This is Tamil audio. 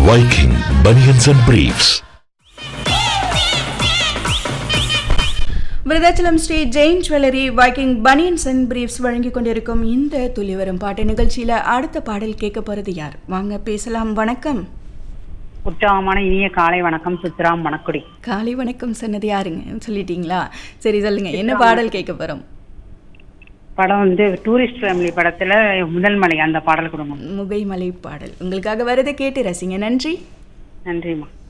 Viking Bunions and Briefs. Virudhachalam Sri Jain jewellery Viking banians and briefs வழங்கி கொண்டிருக்கும் இந்த துளி வரும் பாட்டு நிகழ்ச்சியில அடுத்த பாடல் கேட்க போறது யார் வாங்க பேசலாம் வணக்கம் உற்சாகமான இனிய காலை வணக்கம் சுத்ராம் மணக்குடி காலை வணக்கம் சொன்னது யாருங்க சொல்லிட்டீங்களா சரி சொல்லுங்க என்ன பாடல் கேட்க போறோம் படம் வந்து டூரிஸ்ட் ஃபேமிலி படத்துல முதல் மலை அந்த பாடல் கொடுங்க முகைமலை பாடல் உங்களுக்காக வரதை கேட்டு ரசிங்க நன்றி நன்றிம்மா